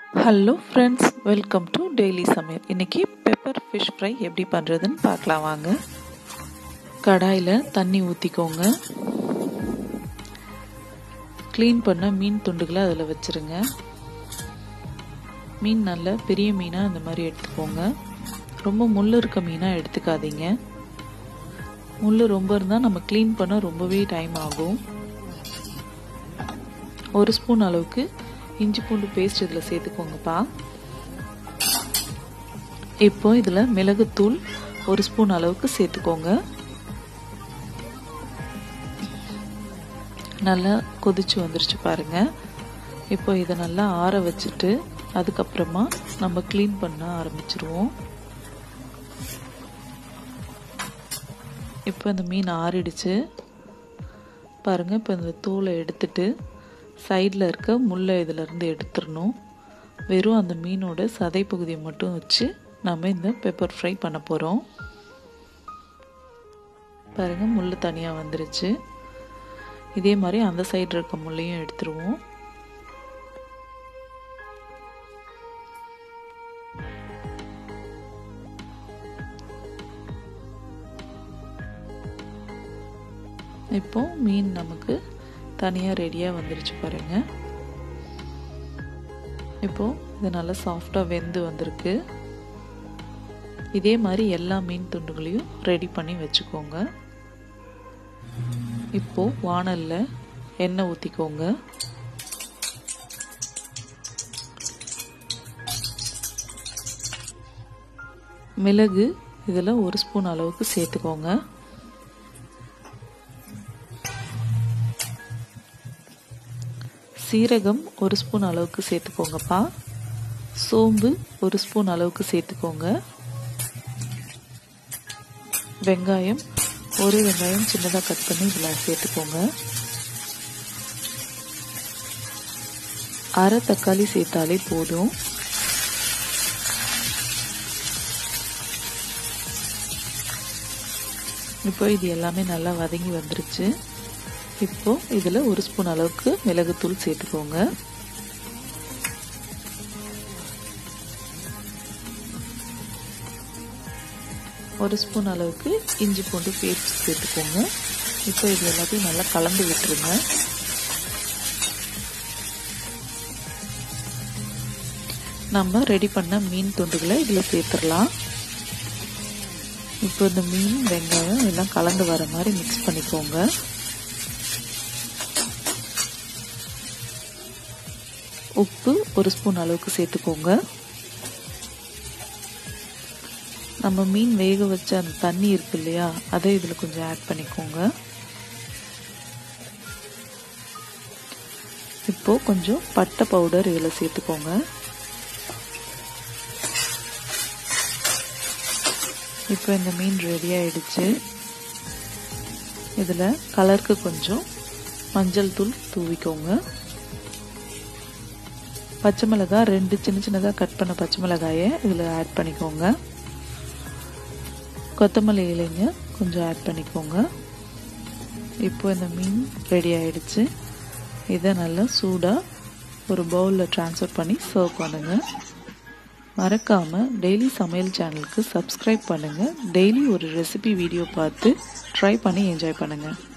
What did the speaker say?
hello friends welcome to daily சமையல் இன்றைக்கி pepper fish fry எப்படி பண்ணுறதுன்னு பார்க்கலாம் வாங்க கடாயில் தண்ணி ஊற்றிக்கோங்க க்ளீன் பண்ண மீன் துண்டுகளை அதில் வச்சுருங்க மீன் நல்ல பெரிய மீனாக இந்த மாதிரி எடுத்துக்கோங்க ரொம்ப முள் இருக்க மீனாக எடுத்துக்காதீங்க முள் ரொம்ப இருந்தால் நம்ம க்ளீன் பண்ண ரொம்பவே டைம் ஆகும் ஒரு ஸ்பூன் அளவுக்கு இஞ்சி பூண்டு பேஸ்ட் இதில் சேர்த்துக்கோங்கப்பா இப்போ இதில் மிளகுத்தூள் ஒரு ஸ்பூன் அளவுக்கு சேர்த்துக்கோங்க நல்லா கொதிச்சு வந்துருச்சு பாருங்க இப்போ இதை நல்லா ஆற வச்சுட்டு அதுக்கப்புறமா நம்ம க்ளீன் பண்ண ஆரம்பிச்சிருவோம் இப்போ இந்த மீன் ஆறிடுச்சு பாருங்கள் இப்போ இந்த தூளை எடுத்துட்டு சைடில் இருக்க முள்ளை இதிலேருந்து எடுத்துடணும் வெறும் அந்த மீனோட சதை பகுதியை மட்டும் வச்சு நம்ம இந்த பெப்பர் ஃப்ரை பண்ண போகிறோம் பாருங்கள் முள் தனியாக வந்துருச்சு இதே மாதிரி அந்த சைடு இருக்க முள்ளையும் எடுத்துருவோம் இப்போ மீன் நமக்கு தனியாக ரெடியாக வந்துருச்சு பாருங்க இப்போ இது நல்லா சாஃப்டாக வெந்து வந்திருக்கு இதே மாதிரி எல்லா மீன் துண்டுகளையும் ரெடி பண்ணி வச்சுக்கோங்க இப்போ வானலில் எண்ணெய் ஊற்றிக்கோங்க மிளகு இதில் ஒரு ஸ்பூன் அளவுக்கு சேர்த்துக்கோங்க சீரகம் ஒரு ஸ்பூன் அளவுக்கு சேர்த்துக்கோங்கப்பா சோம்பு ஒரு ஸ்பூன் அளவுக்கு சேர்த்துக்கோங்க வெங்காயம் ஒரு வெங்காயம் சின்னதாக கட் பண்ணி இதில் சேர்த்துக்கோங்க அரை தக்காளி சேர்த்தாலே போதும் இப்போ இது எல்லாமே நல்லா வதங்கி வந்துருச்சு இப்போ இதில் ஒரு ஸ்பூன் அளவுக்கு மிளகுத்தூள் சேர்த்துக்கோங்க ஒரு ஸ்பூன் அளவுக்கு இஞ்சி பூண்டு பேஸ்ட் சேர்த்துக்கோங்க இப்போ இது எல்லாத்தையும் நல்லா கலந்து விட்டுருங்க நம்ம ரெடி பண்ண மீன் துண்டுகளை இதில் சேர்த்துடலாம் இப்போ இந்த மீன் வெங்காயம் எல்லாம் கலந்து வர மாதிரி மிக்ஸ் பண்ணிக்கோங்க உப்பு ஒரு ஸ்பூன் அளவுக்கு சேர்த்துக்கோங்க நம்ம மீன் வேக வச்ச அந்த தண்ணி இருக்கு இல்லையா அதை இதில் கொஞ்சம் ஆட் பண்ணிக்கோங்க இப்போ கொஞ்சம் பட்டை பவுடர் இதில் சேர்த்துக்கோங்க இப்போ இந்த மீன் ரெடி ஆயிடுச்சு இதில் கலருக்கு கொஞ்சம் மஞ்சள் தூள் தூவிக்கோங்க பச்சை மிளகாய் ரெண்டு சின்ன சின்னதாக கட் பண்ண பச்சை மிளகாயை இதில் ஆட் பண்ணிக்கோங்க கொத்தமல்லி இலைங்க கொஞ்சம் ஆட் பண்ணிக்கோங்க இப்போ இந்த மீன் ரெடி ஆயிடுச்சு இதை நல்லா சூடாக ஒரு பவுலில் ட்ரான்ஸ்ஃபர் பண்ணி சர்வ் பண்ணுங்கள் மறக்காமல் டெய்லி சமையல் சேனலுக்கு சப்ஸ்கிரைப் பண்ணுங்கள் டெய்லி ஒரு ரெசிபி வீடியோ பார்த்து ட்ரை பண்ணி என்ஜாய் பண்ணுங்கள்